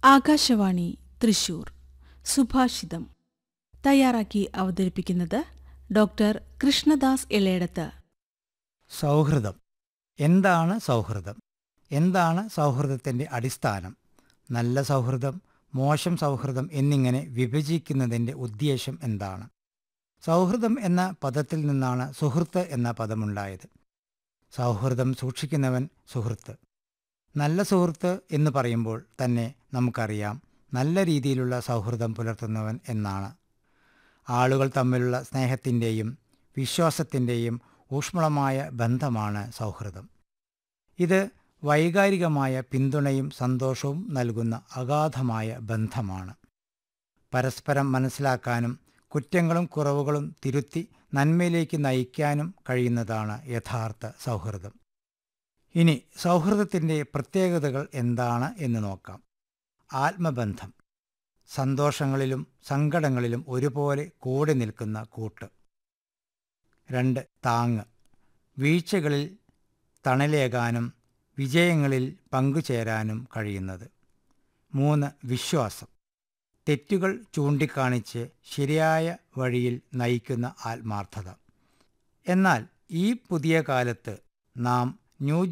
ആകാശവാണി തൃശൂർ സുഭാഷിതം തയ്യാറാക്കി അവതരിപ്പിക്കുന്നത് ഡോക്ടർ കൃഷ്ണദാസ് എളേടത്ത് സൗഹൃദം എന്താണ് സൗഹൃദം എന്താണ് സൗഹൃദത്തിൻ്റെ അടിസ്ഥാനം നല്ല സൗഹൃദം മോശം സൗഹൃദം എന്നിങ്ങനെ വിഭജിക്കുന്നതിൻ്റെ ഉദ്ദേശം എന്താണ് സൗഹൃദം എന്ന പദത്തിൽ നിന്നാണ് സുഹൃത്ത് എന്ന പദമുണ്ടായത് സൗഹൃദം സൂക്ഷിക്കുന്നവൻ സുഹൃത്ത് നല്ല സുഹൃത്ത് എന്ന് പറയുമ്പോൾ തന്നെ നമുക്കറിയാം നല്ല രീതിയിലുള്ള സൗഹൃദം പുലർത്തുന്നവൻ എന്നാണ് ആളുകൾ തമ്മിലുള്ള സ്നേഹത്തിൻ്റെയും വിശ്വാസത്തിൻ്റെയും ഊഷ്മളമായ ബന്ധമാണ് സൗഹൃദം ഇത് വൈകാരികമായ പിന്തുണയും സന്തോഷവും നൽകുന്ന അഗാധമായ ബന്ധമാണ് പരസ്പരം മനസ്സിലാക്കാനും കുറ്റങ്ങളും കുറവുകളും തിരുത്തി നന്മയിലേക്ക് നയിക്കാനും കഴിയുന്നതാണ് യഥാർത്ഥ സൗഹൃദം ഇനി സൗഹൃദത്തിൻ്റെ പ്രത്യേകതകൾ എന്താണ് എന്ന് നോക്കാം ആത്മബന്ധം സന്തോഷങ്ങളിലും സങ്കടങ്ങളിലും ഒരുപോലെ കൂടെ നിൽക്കുന്ന കൂട്ട് രണ്ട് താങ്ങ് വീഴ്ചകളിൽ തണലേകാനും വിജയങ്ങളിൽ പങ്കുചേരാനും കഴിയുന്നത് മൂന്ന് വിശ്വാസം തെറ്റുകൾ ചൂണ്ടിക്കാണിച്ച് ശരിയായ വഴിയിൽ നയിക്കുന്ന ആത്മാർത്ഥത എന്നാൽ ഈ പുതിയ കാലത്ത് നാം ന്യൂ